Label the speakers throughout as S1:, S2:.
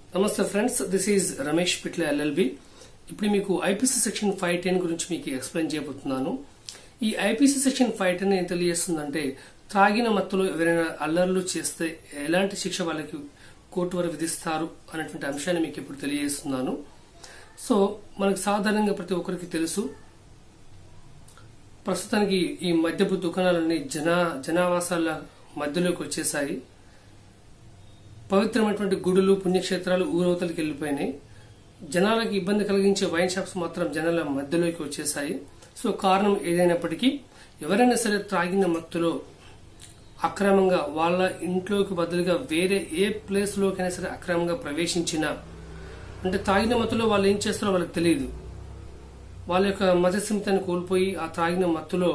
S1: నమస్తే friends this is Ramesh Pitla LLB ఇప్పుడు మీకు ఐపీసీ సెక్షన్ ఫైవ్ టెన్ గురించి మీకు ఎక్స్ప్లెయిన్ చేయబోతున్నాను ఈ ఐపీసీ సెక్షన్ ఫైవ్ టెన్ ఏం తెలియజేస్తుందంటే త్రాగిన మత్తులో ఎవరైనా అల్లర్లు చేస్తే ఎలాంటి శిక్ష వాళ్ళకి కోర్టు వారు విధిస్తారు అనేటువంటి అంశాన్ని మీకు ఇప్పుడు తెలియజేస్తున్నాను సో మనకు సాధారణంగా ప్రతి ఒక్కరికి తెలుసు ప్రస్తుతానికి ఈ మద్యపు దుకాణాలన్నీ జనా జనావాసాల మధ్యలోకి వచ్చేసాయి పవిత్రమైనటువంటి గుడులు పుణ్యక్షేత్రాలు ఊరవతలకి వెళ్ళిపోయినాయి జనాలకి ఇబ్బంది కలిగించే వైన్ షాప్స్ మాత్రం జనాల మధ్యలోకి వచ్చేసాయి సో కారణం ఏదైనప్పటికీ ఎవరైనా సరే త్రాగిన మత్తులో అక్రమంగా వాళ్ళ ఇంట్లోకి బదులుగా వేరే ఏ ప్లేస్ లోకైనా సరే అక్రమంగా ప్రవేశించినా అంటే తాగిన మత్తులో వాళ్ళు ఏం చేస్తారో వాళ్ళకి తెలియదు వాళ్ళ యొక్క మతసిమితాన్ని కోల్పోయి ఆ త్రాగిన మత్తులో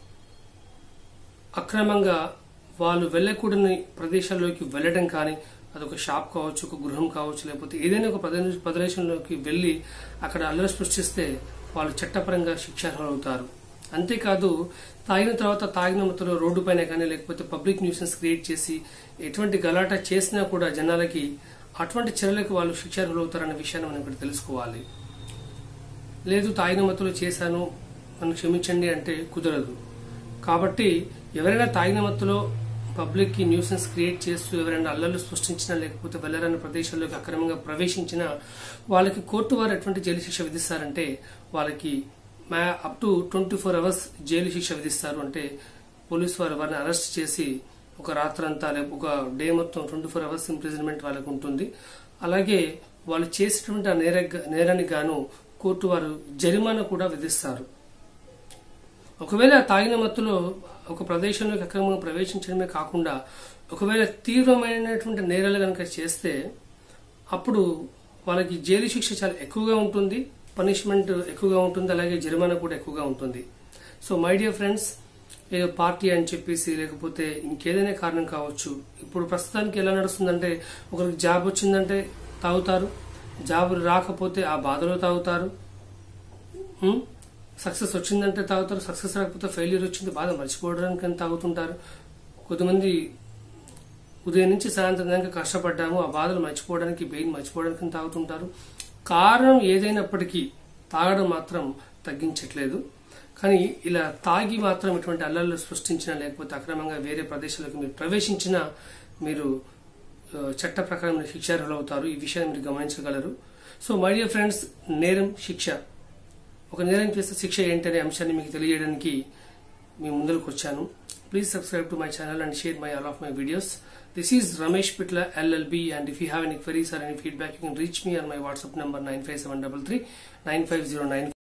S1: అక్రమంగా వాళ్ళు వెళ్ళకూడని ప్రదేశాల్లోకి వెళ్ళడం కానీ అదొక షాప్ కావచ్చు ఒక గృహం కావచ్చు లేకపోతే ఏదైనా ఒక ప్రదే- ప్రదేశంలోకి వెళ్ళి అక్కడ అల్లరి సృష్టిస్తే వాళ్ళు చట్టపరంగా శిక్షార్హులవుతారు అంతేకాదు తాగిన తర్వాత తాగిన మత్తులో రోడ్డు పైన కానీ లేకపోతే పబ్లిక్ న్యూసెన్స్ క్రియేట్ చేసి ఎటువంటి గలాట చేసినా కూడా జనాలకి అటువంటి చర్యలకు వాళ్ళు శిక్షార్హులవుతారన్న విషయాన్ని మనం ఇక్కడ తెలుసుకోవాలి లేదు తాగిన మత్తులో చేశాను నన్ను క్షమించండి అంటే కుదరదు కాబట్టి ఎవరైనా తాగిన మత్తులో పబ్లిక్ కి న్యూసెన్స్ క్రియేట్ చేస్తూ ఎవరైనా అల్లర్లు సృష్టించినా లేకపోతే వెళ్ళరాని ప్రదేశాల్లోకి అక్రమంగా ప్రవేశించినా వాళ్ళకి కోర్టు వారు ఎటువంటి జైలు శిక్ష విధిస్తారంటే వాళ్ళకి up to twenty four hours జైలు శిక్ష విధిస్తారు అంటే పోలీసు వారు వారిని అరెస్ట్ చేసి ఒక రాత్రంతా లేక ఒక డే మొత్తం ట్వంటీ ఫోర్ అవర్స్ ఇంప్రిజన్మెంట్ వాళ్ళకు ఉంటుంది అలాగే వాళ్ళు చేసినటువంటి ఆ నేర నేరానికి గాను కోర్టు వారు జరిమానా కూడా విధిస్తారు ఒకవేళ తాగిన మత్తులో ఒక ప్రదేశంలోకి అక్రమంగా ప్రవేశించడమే కాకుండా ఒకవేళ తీవ్రమైనటువంటి నేరాలు కనుక చేస్తే అప్పుడు వాళ్ళకి జైలు శిక్ష చాలా ఎక్కువగా ఉంటుంది పనిష్మెంట్ ఎక్కువగా ఉంటుంది అలాగే జరిమానా కూడా ఎక్కువగా ఉంటుంది సో మై డియర్ ఫ్రెండ్స్ ఏదో పార్టీ అని చెప్పేసి లేకపోతే ఇంకేదైనా కారణం కావచ్చు ఇప్పుడు ప్రస్తుతానికి ఎలా నడుస్తుందంటే ఒకరికి జాబ్ వచ్చిందంటే తాగుతారు జాబ్ రాకపోతే ఆ బాధలో తాగుతారు సక్సెస్ వచ్చిందంటే తాగుతారు సక్సెస్ రాకపోతే ఫెయిల్యూర్ వచ్చింది బాధ మర్చిపోవడానికి అని తాగుతుంటారు కొంతమంది ఉదయం నుంచి సాయంత్రం దాకా కష్టపడ్డాము ఆ బాధలు మర్చిపోవడానికి పెయిన్ మర్చిపోవడానికి అని తాగుతుంటారు కారణం ఏదైనప్పటికీ తాగడం మాత్రం తగ్గించట్లేదు కానీ ఇలా తాగి మాత్రం ఇటువంటి అల్లర్లు సృష్టించినా లేకపోతే అక్రమంగా వేరే ప్రదేశాలకు మీరు ప్రవేశించినా మీరు ఆ, చట్ట ప్రకారం మీరు శిక్షార్హులు అవుతారు ఈ విషయాన్ని మీరు గమనించగలరు సో మై డియర్ ఫ్రెండ్స్ నేరం శిక్ష ఒక నేరం చేస్తే శిక్ష ఏంటనే అంశాన్ని మీకు తెలియజేయడానికి మీ ముందరకు వచ్చాను please subscribe to my channel and share my all of my videos this is Ramesh Pitla LLB and if you have any queries or any feedback you can reach me on my WhatsApp number nine five seven double three nine five zero nine